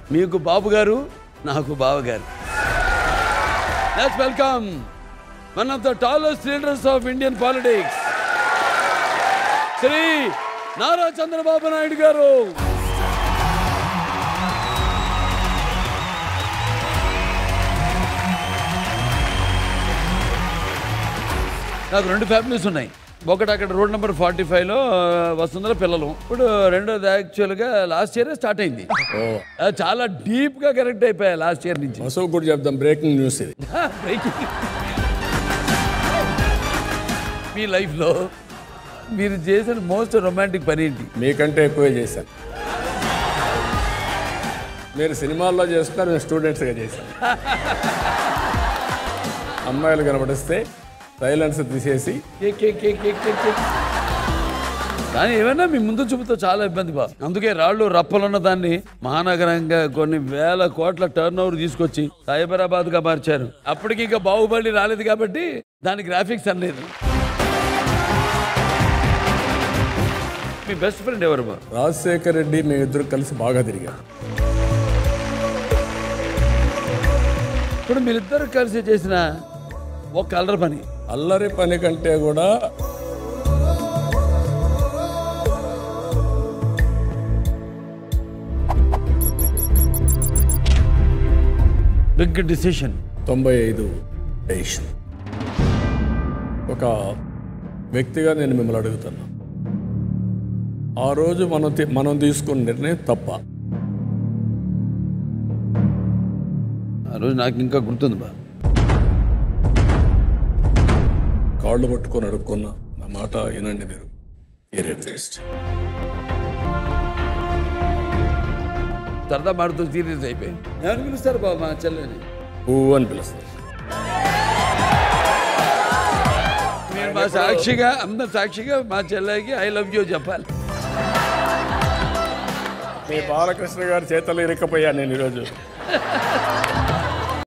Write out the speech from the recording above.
మీకు బాబు గారు నాకు బావగారు let's welcome one of the tallest leaders of Indian politics Shri Nara Chandrababu Naidu garu నాకు రెండు ఫ్యామిలీస్ ఉన్నాయి ఒకటి అక్కడ రోడ్ నెంబర్ ఫార్టీ ఫైవ్లో వసుంధర పిల్లలు ఇప్పుడు రెండోది యాక్చువల్గా లాస్ట్ ఇయర్ స్టార్ట్ అయింది అది చాలా డీప్గా కనెక్ట్ అయిపోయా లాస్ట్ ఇయర్ నుంచి అశోక్ కూడా చెప్దాం బ్రేకింగ్ న్యూస్ ఇది Breaking. మీ లైఫ్లో మీరు చేసిన మోస్ట్ రొమాంటిక్ పని ఏంటి మీకంటే ఎక్కువే చేశాను మీరు సినిమాల్లో చేస్తున్నారు నేను స్టూడెంట్స్గా చేశాను అమ్మాయిలు కనబడిస్తే సైలెన్స్ తీసేసి కే, కే, కే, కే, కే, కే. కానీ ఏమైనా మీ ముందు చూపుతో చాలా ఇబ్బంది బా అందుకే రాళ్ళు రప్పలున్న దాన్ని మహానగరంగా కొన్ని వేల కోట్ల టర్న్ ఓవర్ తీసుకొచ్చి సైబరాబాద్ గా మార్చారు అప్పటికి ఇంకా బాహుబలి రాలేదు కాబట్టి దాని గ్రాఫిక్స్ అనలేదు మీ బెస్ట్ ఫ్రెండ్ ఎవరు బా రాజశేఖర్ రెడ్డి మేము ఇద్దరు కలిసి బాగా తిరిగాం ఇప్పుడు మీరిద్దరు కలిసి చేసిన ఒక కలర్ పని అల్లరి పని కంటే కూడా బిగ్ డిసిషన్ తొంభై ఐదు డెసిషన్ ఒక వ్యక్తిగా నేను మిమ్మల్ని అడుగుతున్నా ఆ రోజు మనం తీ- మనం తీసుకున్న నిర్ణయం తప్ప ఆ రోజు నాకు ఇంకా గుర్తుంది బా కాళ్ళు పట్టుకొని అడుక్కున్నా నా మాట వినండి మీరు ఏరియర్ ఫేస్ట్ సరదా మాడుతూ సీరియస్ అయిపోయింది ఎవరు పిలుస్తారు బాబు మా చెల్లెని పువ్వు అని పిలుస్తారు మీరు మా సాక్షిగా అందరు సాక్షిగా మా చెల్లెకి ఐ లవ్ యూ చెప్పాలి మీ బాలకృష్ణ గారి చేతలు ఇరక్కపోయా నేను ఈరోజు